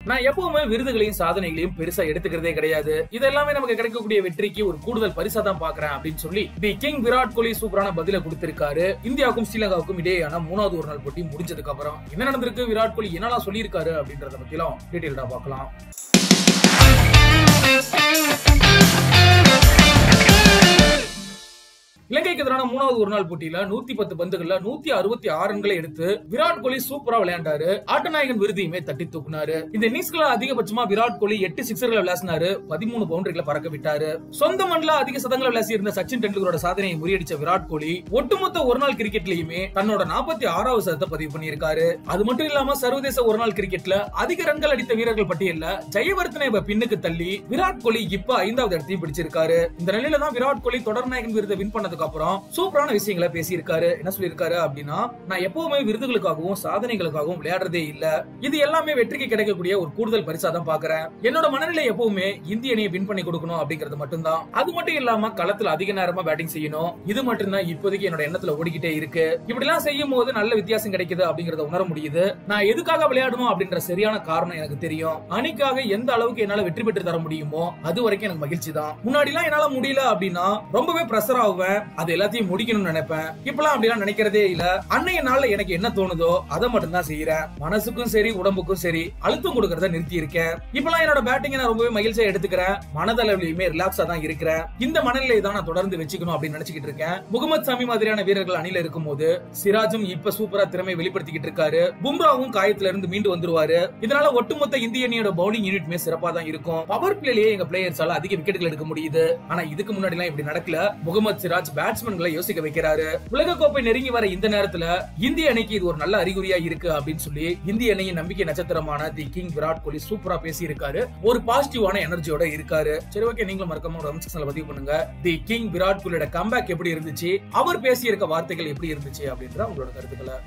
நான் எப்பவுமே விருதுகளையும் சாதனைகளையும் பெருசா எடுத்துக்கிறதே கிடையாது இது எல்லாமே நமக்கு கிடைக்கக்கூடிய வெற்றிக்கு ஒரு கூடுதல் பரிசா தான் பாக்குறேன் அப்படின்னு சொல்லி தி கிங் விராட் கோலி சூப்பரான பதில கொடுத்திருக்காரு இந்தியாவுக்கும் ஸ்ரீலங்காவுக்கும் இடையேயான மூணாவது ஒரு நாள் போட்டி முடிஞ்சதுக்கு அப்புறம் என்ன நடந்திருக்கு விராட் கோலி என்னெல்லாம் சொல்லியிருக்காரு அப்படின்றத பத்திலாம் டீட்டெயில்டா பார்க்கலாம் இலங்கைக்கு எதிரான மூணாவது ஒரு நாள் போட்டியில நூத்தி பத்து பந்துகள்ல நூத்தி அறுபத்தி ஆறு ரன்களை எடுத்து விராட் கோலி சூப்பரா விளையாண்டாரு ஆட்டநாயகன் விருதையுமே தட்டி தூக்குனாரு இந்த இன்னிங்ஸ்ல அதிகபட்சமா விராட் கோலி எட்டு சிக்ஸர்களை விளாசினாரு பதிமூணு பவுண்டரிகளை பறக்க விட்டாரு சொந்த மண்ணில் அதிக சதங்களை விளாசி இருந்த சச்சின் டெண்டுல்கரோட சாதனையை முறியடிச்ச விராட் கோலி ஒட்டுமொத்த ஒரு நாள் கிரிக்கெட்லயுமே தன்னோட நாற்பத்தி ஆறாவது சதத்தை பதிவு பண்ணியிருக்காரு அது மட்டும் இல்லாம சர்வதேச ஒரு நாள் கிரிக்கெட்ல அதிக ரன்கள் அடித்த வீரர்கள் பட்டியல்ல ஜெயவர்தனை பின்னுக்கு தள்ளி விராட் கோலி இப்ப ஐந்தாவது இடத்தையும் பிடிச்சிருக்காரு இந்த நிலையில தான் விராட் கோலி தொடர் நாயகன் விருதை வின் பண்ணதுக்கு அப்புறம் சூப்பரான விஷயங்களை பேசியிருக்காரு என்ன சொல்லியிருக்காரு அப்படின்னா நான் எப்பவுமே விருதுகளுக்காகவும் சாதனைகளுக்காகவும் விளையாடுறதே இல்ல இது எல்லாமே வெற்றிக்கு கிடைக்கக்கூடிய ஒரு கூடுதல் பரிசா தான் பாக்குறேன் என்னோட மனநிலை எப்பவுமே இந்திய அணியை வின் பண்ணி கொடுக்கணும் அப்படிங்கிறது மட்டும்தான் அது மட்டும் இல்லாம களத்துல அதிக நேரமா பேட்டிங் செய்யணும் இது மட்டும்தான் இப்போதைக்கு என்னோட எண்ணத்துல ஓடிக்கிட்டே இருக்கு இப்படி எல்லாம் செய்யும் போது நல்ல வித்தியாசம் கிடைக்குது அப்படிங்கறத உணர முடியுது நான் எதுக்காக விளையாடணும் அப்படின்ற சரியான காரணம் எனக்கு தெரியும் அணிக்காக எந்த அளவுக்கு என்னால வெற்றி பெற்று தர முடியுமோ அது வரைக்கும் எனக்கு மகிழ்ச்சி தான் முன்னாடி எல்லாம் என்னால முடியல அப்படின்னா ரொம்பவே பிரஷர் ஆகுவேன் அது எல்லாத்தையும் முடிக்கணும்னு நினைப்பேன் இப்பெல்லாம் அப்படிலாம் நினைக்கிறதே இல்ல அன்னைய நாள்ல எனக்கு என்ன தோணுதோ அதை மட்டும் தான் செய்யறேன் மனசுக்கும் சரி உடம்புக்கும் சரி அழுத்தம் கொடுக்கறத நிறுத்தி இருக்கேன் இப்பெல்லாம் என்னோட பேட்டிங் நான் ரொம்பவே மகிழ்ச்சியா எடுத்துக்கிறேன் மனதளவிலுமே ரிலாக்ஸா தான் இருக்கிறேன் இந்த மனநிலை தான் நான் தொடர்ந்து வச்சுக்கணும் அப்படின்னு நினைச்சுக்கிட்டு இருக்கேன் முகமது சாமி மாதிரியான வீரர்கள் அணில இருக்கும்போது சிராஜும் இப்ப சூப்பரா திறமை வெளிப்படுத்திக்கிட்டு இருக்காரு பும்ராவும் காயத்துல இருந்து மீண்டு வந்துருவாரு இதனால ஒட்டுமொத்த இந்திய அணியோட பவுலிங் யூனிட்மே சிறப்பா தான் இருக்கும் பவர் பிளேலயே எங்க பிளேயர்ஸால அதிக விக்கெட்டுகள் எடுக்க முடியுது ஆனா இதுக்கு முன்னாடி எல்லாம் இப்படி நடக்கல முகமது சிராஜ் பேட்ஸ்மேன்களை யோசிக்க வைக்கிறாரு உலக கோப்பை நெருங்கி வர இந்த நேரத்துல இந்திய அணிக்கு இது ஒரு நல்ல அறிகுறியா இருக்கு அப்படின்னு சொல்லி இந்திய அணியின் நம்பிக்கை நட்சத்திரமான தி கிங் விராட் கோலி சூப்பரா பேசி இருக்காரு ஒரு பாசிட்டிவான எனர்ஜியோட இருக்காரு சரி ஓகே நீங்களும் மறக்காம ஒரு செக்ஷன்ல பதிவு பண்ணுங்க தி கிங் விராட் கோலியோட கம்பேக் எப்படி இருந்துச்சு அவர் பேசி இருக்க வார்த்தைகள் எப்படி இருந்துச்சு அப்படின்ற உங்களோட கருத்துக்களை